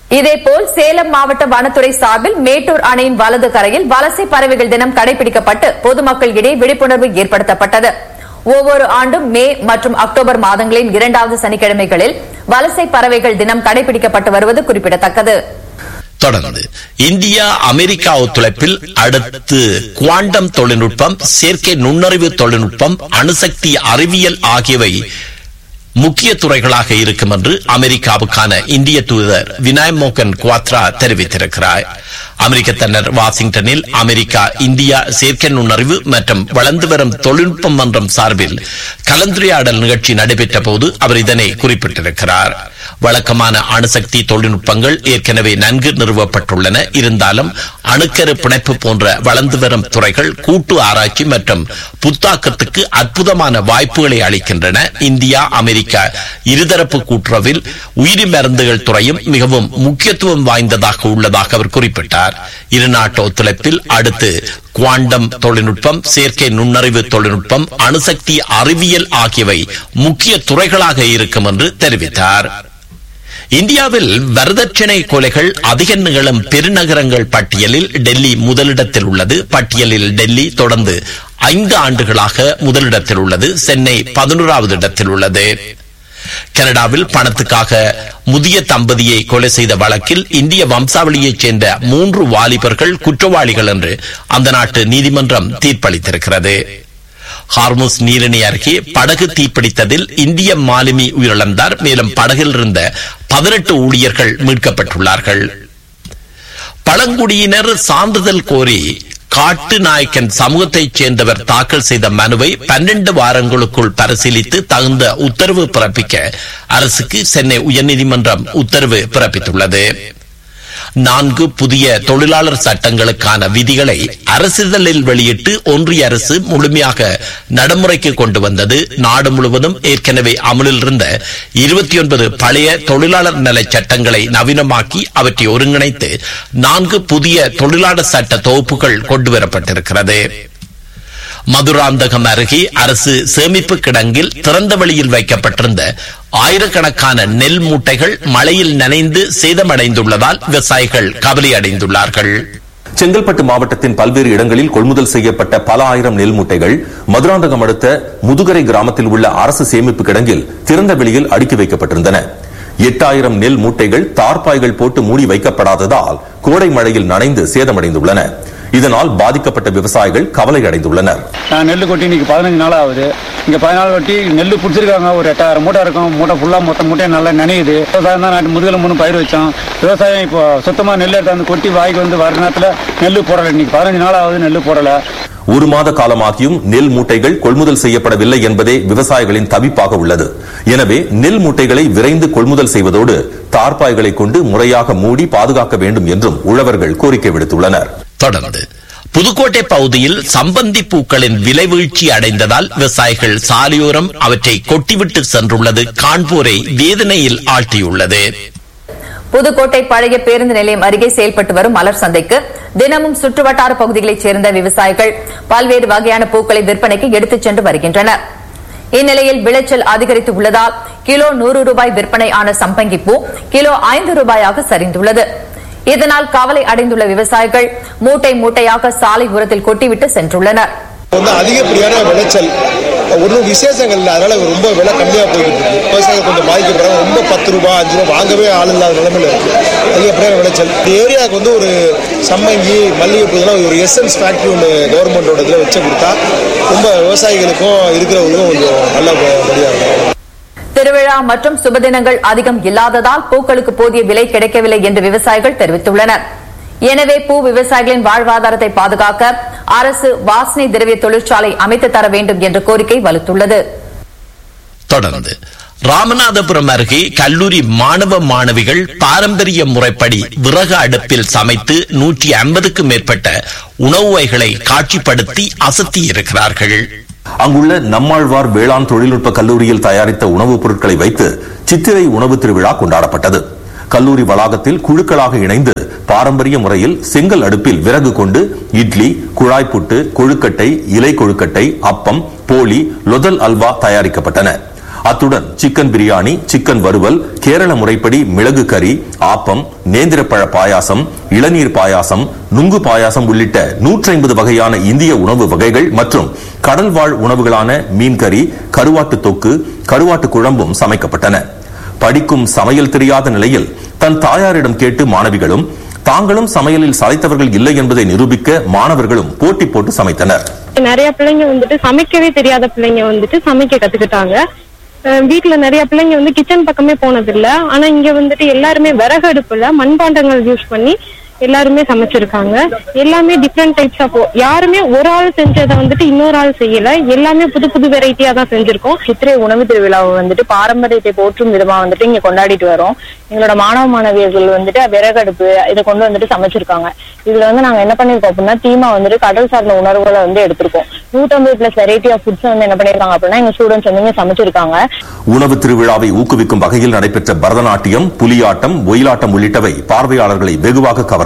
இதேபோல் சேலம் மாவட்ட வனத்துறை சார்பில் மேட்டூர் அணையின் வலது கரையில் வலசை பறவைகள் தினம் கடைபிடிக்கப்பட்டு பொதுமக்களிடையே விழிப்புணர்வு ஏற்படுத்தப்பட்டது ஒவ்வொரு ஆண்டும் மே மற்றும் அக்டோபர் மாதங்களின் இரண்டாவது சனிக்கிழமைகளில் வலசை பறவைகள் தினம் கடைபிடிக்கப்பட்டு வருவது குறிப்பிடத்தக்கது தொடர்ந்து இந்தியா அமெரிக்கா ஒத்துழைப்பில் அடுத்து குவாண்டம் தொழில்நுட்பம் செயற்கை நுண்ணறிவு தொழில்நுட்பம் அணுசக்தி அறிவியல் ஆகியவை முக்கிய துறைகளாக இருக்கும் என்று அமெரிக்காவுக்கான இந்திய தூதர் வினாய் மோகன் குவாத்ரா தெரிவித்திருக்கிறார் அமெரிக்க தன்னர் வாஷிங்டனில் அமெரிக்கா இந்தியா செயற்கை நுண்ணறிவு மற்றும் வளர்ந்து வரும் தொழில்நுட்பம் மன்றம் சார்பில் கலந்துரையாடல் நிகழ்ச்சி நடைபெற்ற போது அவர் இதனை குறிப்பிட்டிருக்கிறார் வழக்கமான அணுசக்தி தொழில்நுட்பங்கள் ஏற்கனவே நன்கு நிறுவப்பட்டுள்ளன இருந்தாலும் அணுக்கரு பிணைப்பு போன்ற வளர்ந்து வரும் துறைகள் கூட்டு ஆராய்ச்சி மற்றும் புத்தாக்கத்துக்கு அற்புதமான வாய்ப்புகளை அளிக்கின்றன இந்தியா அமெரிக்கா இருதரப்பு கூட்டுறவில் உயிரி மருந்துகள் துறையும் மிகவும் முக்கியத்துவம் வாய்ந்ததாக உள்ளதாக அவர் குறிப்பிட்டார் இரு நாட்டு ஒத்துழைப்பில் அடுத்து குவாண்டம் தொழில்நுட்பம் செயற்கை நுண்ணறிவு தொழில்நுட்பம் அணுசக்தி அறிவியல் ஆகியவை முக்கிய துறைகளாக இருக்கும் என்று தெரிவித்தார் இந்தியாவில் வரதட்சணை கொலைகள் அதிக நிகழும் பெருநகரங்கள் பட்டியலில் டெல்லி முதலிடத்தில் உள்ளது பட்டியலில் டெல்லி தொடர்ந்து ஐந்து ஆண்டுகளாக முதலிடத்தில் உள்ளது சென்னை பதினோராவது இடத்தில் உள்ளது கனடாவில் பணத்துக்காக முதிய தம்பதியை கொலை செய்த வழக்கில் இந்திய வம்சாவளியைச் சேர்ந்த மூன்று வாலிபர்கள் குற்றவாளிகள் என்று அந்த நாட்டு நீதிமன்றம் தீர்ப்பளித்திருக்கிறது ஹார்முஸ் நீரிணை அருகே படகு தீப்பிடித்ததில் இந்திய மாலுமி உயிரிழந்தார் மேலும் படகில் இருந்த பதினெட்டு ஊழியர்கள் மீட்கப்பட்டுள்ளார்கள் பழங்குடியினர் சான்றிதழ் கோரி காட்டு நாயக்கன் சமூகத்தைச் சேர்ந்தவர் தாக்கல் செய்த மனுவை பன்னெண்டு வாரங்களுக்குள் பரிசீலித்து தகுந்த உத்தரவு பிறப்பிக்க அரசுக்கு சென்னை உயர்நீதிமன்றம் உத்தரவு பிறப்பித்துள்ளது நான்கு புதிய தொழிலாளர் சட்டங்களுக்கான விதிகளை அரசிதழில் வெளியிட்டு ஒன்றிய அரசு முழுமையாக நடைமுறைக்கு கொண்டு வந்தது நாடு முழுவதும் ஏற்கனவே அமலில் இருந்த இருபத்தி ஒன்பது பழைய தொழிலாளர் நல சட்டங்களை நவீனமாக்கி அவற்றை ஒருங்கிணைத்து நான்கு புதிய தொழிலாளர் சட்ட தொகுப்புகள் கொண்டுவரப்பட்டிருக்கிறது மதுராந்தகம் அருகே அரசு சேமிப்பு கிடங்கில் திறந்த வெளியில் வைக்கப்பட்டிருந்த ஆயிரக்கணக்கான நெல் மூட்டைகள் மழையில் நனைந்து சேதமடைந்துள்ளதால் விவசாயிகள் கவலை அடைந்துள்ளார்கள் செங்கல்பட்டு மாவட்டத்தின் பல்வேறு இடங்களில் கொள்முதல் செய்யப்பட்ட பல ஆயிரம் நெல் மூட்டைகள் மதுராந்தகம் அடுத்த முதுகரை கிராமத்தில் உள்ள அரசு சேமிப்பு கிடங்கில் திறந்த வெளியில் அடுக்கி வைக்கப்பட்டிருந்தன எட்டாயிரம் நெல் மூட்டைகள் தார்பாய்கள் போட்டு மூடி வைக்கப்படாததால் கோடை மழையில் நனைந்து சேதமடைந்துள்ளன இதனால் பாதிக்கப்பட்ட விவசாயிகள் கவலை அடைந்துள்ளனர் நான் நெல் கொட்டி இன்னைக்கு பதினஞ்சு நாள் ஆகுது இங்க பதினாலு கொட்டி நெல் பிடிச்சிருக்காங்க ஒரு எட்டாயிரம் மூட்டை இருக்கும் மூட்டை ஃபுல்லா மொத்த மூட்டையும் நல்லா நனையுது விவசாயம் தான் நாட்டு முதுகில் மூணு பயிர் வச்சோம் விவசாயம் இப்போ சுத்தமா நெல் எடுத்தாந்து கொட்டி வாய்க்கு வந்து வர நேரத்தில் நெல் போடலை இன்னைக்கு பதினஞ்சு நாள் ஆகுது நெல் போடலை ஒரு மாத காலமாகியும் நெல் மூட்டைகள் கொள்முதல் செய்யப்படவில்லை என்பதே விவசாயிகளின் தவிப்பாக உள்ளது எனவே நெல் மூட்டைகளை விரைந்து கொள்முதல் செய்வதோடு தார்பாய்களை கொண்டு முறையாக மூடி பாதுகாக்க வேண்டும் என்றும் உழவர்கள் கோரிக்கை விடுத்துள்ளனர் தொடர்ந்து புதுக்கோட்டை பகுதியில் சம்பந்தி பூக்களின் விலை வீழ்ச்சி அடைந்ததால் விவசாயிகள் சாலையோரம் அவற்றை கொட்டிவிட்டு சென்றுள்ளது காண்போரை வேதனையில் ஆழ்த்தியுள்ளது புதுக்கோட்டை பழைய பேருந்து நிலையம் அருகே செயல்பட்டு வரும் மலர் சந்தைக்கு தினமும் சுற்றுவட்டார பகுதிகளைச் சேர்ந்த விவசாயிகள் பல்வேறு வகையான பூக்களை விற்பனைக்கு எடுத்துச் சென்று வருகின்றனர் இந்நிலையில் விளைச்சல் அதிகரித்து உள்ளதால் கிலோ நூறு ரூபாய் விற்பனை ஆன சம்பங்கி பூ கிலோ ஐந்து ரூபாயாக சரிந்துள்ளது இதனால் கவலை அடைந்துள்ள விவசாயிகள் மூட்டை மூட்டையாக சாலை ஓரத்தில் கொட்டிவிட்டு சென்றுள்ளனர் வந்து அதிகப்படியான விளைச்சல் ஒன்றும் விசேஷங்கள் இல்லை அதனால ரொம்ப விலை கம்மியாக போயிட்டு இருக்கு விவசாயிகள் கொஞ்சம் பாதிக்கப்படுறாங்க ரொம்ப பத்து ரூபா அஞ்சு ரூபா வாங்கவே ஆள் இல்லாத நிலைமையில இருக்கு அதிகப்படியான விளைச்சல் இந்த ஏரியாவுக்கு வந்து ஒரு சம்மங்கி மல்லிகைப்பூ இதெல்லாம் ஒரு எசன்ஸ் ஃபேக்ட்ரி ஒன்று கவர்மெண்டோட இதில் வச்சு கொடுத்தா ரொம்ப விவசாயிகளுக்கும் இருக்கிறவங்களுக்கும் கொஞ்சம் நல்ல படியாக இருக்கும் திருவிழா மற்றும் சுபதினங்கள் அதிகம் இல்லாததால் பூக்களுக்கு போதிய விலை கிடைக்கவில்லை என்று விவசாயிகள் தெரிவித்துள்ளனர் எனவே பூ விவசாயிகளின் வாழ்வாதாரத்தை பாதுகாக்க அரசு வாசனை திரவிய தொழிற்சாலை அமைத்து தர வேண்டும் என்ற கோரிக்கை வலுத்துள்ளது தொடர்ந்து ராமநாதபுரம் அருகே கல்லூரி மாணவ மாணவிகள் பாரம்பரிய முறைப்படி விறகு அடுப்பில் சமைத்து நூற்றி ஐம்பதுக்கும் மேற்பட்ட உணவு வகைகளை காட்சிப்படுத்தி அசத்தி இருக்கிறார்கள் அங்குள்ள நம்மாழ்வார் வேளாண் தொழில்நுட்ப கல்லூரியில் தயாரித்த உணவுப் பொருட்களை வைத்து சித்திரை உணவு திருவிழா கொண்டாடப்பட்டது கல்லூரி வளாகத்தில் குழுக்களாக இணைந்து பாரம்பரிய முறையில் செங்கல் அடுப்பில் விறகு கொண்டு இட்லி குழாய் புட்டு கொழுக்கட்டை இலை கொழுக்கட்டை அப்பம் போலி லொதல் அல்வா தயாரிக்கப்பட்டன அத்துடன் சிக்கன் பிரியாணி சிக்கன் வறுவல் கேரள முறைப்படி மிளகு கறி ஆப்பம் நேந்திரப்பழ பாயாசம் இளநீர் பாயாசம் நுங்கு பாயாசம் உள்ளிட்ட 150 வகையான இந்திய உணவு வகைகள் மற்றும் கடல் வாழ் உணவுகளான மீன் கறி கருவாட்டு தொக்கு கருவாட்டு குழம்பும் சமைக்கப்பட்டன படிக்கும் சமையல் தெரியாத நிலையில் தன் தாயாரிடம் கேட்டு மாணவிகளும் தாங்களும் சமையலில் சளைத்தவர்கள் இல்லை என்பதை நிரூபிக்க மாணவர்களும் போட்டி போட்டு சமைத்தனர் நிறைய பிள்ளைங்க வந்துட்டு சமைக்கவே தெரியாத பிள்ளைங்க வந்துட்டு சமைக்க கத்துக்கிட்டாங்க அஹ் வீட்ல நிறைய பிள்ளைங்க வந்து கிச்சன் பக்கமே போனது இல்ல ஆனா இங்க வந்துட்டு எல்லாருமே விறகு அடுப்புல மண்பாண்டங்கள் யூஸ் பண்ணி எல்லாருமே சமைச்சிருக்காங்க எல்லாமே டிஃப்ரெண்ட் டைப்ஸ் ஆஃப் யாருமே ஒரு ஆள் செஞ்சதை வந்துட்டு இன்னொரு ஆள் செய்யல எல்லாமே புது புது வெரைட்டியா தான் செஞ்சிருக்கோம் சித்திரை உணவு திருவிழாவை வந்துட்டு பாரம்பரியத்தை போற்றும் விதமா வந்துட்டு இங்க கொண்டாடிட்டு வரோம் எங்களோட மாணவ மாணவியர்கள் வந்துட்டு விறகடுப்பு இதை கொண்டு வந்துட்டு சமைச்சிருக்காங்க இதுல வந்து நாங்க என்ன பண்ணிருக்கோம் அப்படின்னா தீமா வந்துட்டு கடல் சார்ந்த உணர்வுகளை வந்து எடுத்திருக்கோம் நூற்றம்பது பிளஸ் வெரைட்டி ஆஃப் ஃபுட்ஸ் வந்து என்ன பண்ணிருக்காங்க அப்படின்னா எங்க ஸ்டூடெண்ட்ஸ் வந்து இங்க சமைச்சிருக்காங்க உணவு திருவிழாவை ஊக்குவிக்கும் வகையில் நடைபெற்ற பரதநாட்டியம் புலியாட்டம் ஒயிலாட்டம் உள்ளிட்டவை பார்வையாளர்களை வெகுவாக கவர்ந்தன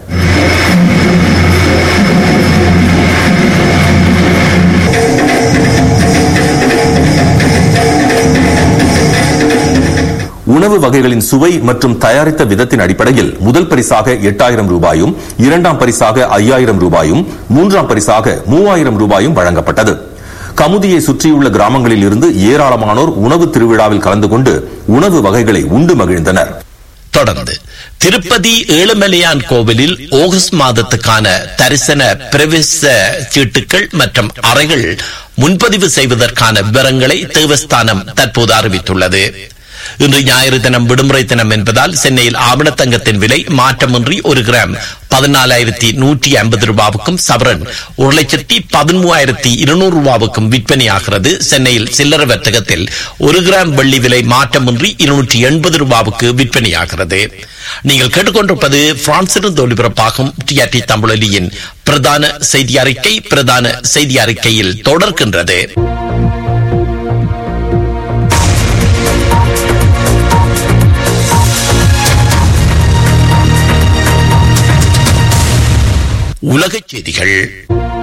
உணவு வகைகளின் சுவை மற்றும் தயாரித்த விதத்தின் அடிப்படையில் முதல் பரிசாக எட்டாயிரம் ரூபாயும் இரண்டாம் பரிசாக ஐயாயிரம் ரூபாயும் மூன்றாம் பரிசாக மூவாயிரம் ரூபாயும் வழங்கப்பட்டது கமுதியை சுற்றியுள்ள கிராமங்களில் இருந்து ஏராளமானோர் உணவு திருவிழாவில் கலந்து கொண்டு உணவு வகைகளை உண்டு மகிழ்ந்தனர் தொடர்ந்து திருப்பதி ஏழுமலையான் கோவிலில் ஆகஸ்ட் மாதத்துக்கான தரிசன பிரவேச சீட்டுகள் மற்றும் அறைகள் முன்பதிவு செய்வதற்கான விவரங்களை தேவஸ்தானம் தற்போது அறிவித்துள்ளது இன்று ஞாயிறு தினம் விடுமுறை தினம் என்பதால் சென்னையில் ஆவணத்தங்கத்தின் விலை மாற்றமின்றி ஒரு கிராம் பதினாலாயிரத்தி நூற்றி ஐம்பது ரூபாவுக்கும் சவரன் ஒரு லட்சத்தி பதிமூவாயிரத்தி இருநூறு ரூபாவுக்கும் விற்பனையாகிறது சென்னையில் சில்லறை வர்த்தகத்தில் ஒரு கிராம் வெள்ளி விலை மாற்றமின்றி இருநூற்றி எண்பது ரூபாவுக்கு விற்பனையாகிறது நீங்கள் கேட்டுக்கொண்டிருப்பது பிரான்சிலிருந்து ஒலிபரப்பாகும் டிஆர்டி தமிழொலியின் பிரதான செய்தி அறிக்கை பிரதான செய்தி அறிக்கையில் தொடர்கின்றது உலகச் செய்திகள்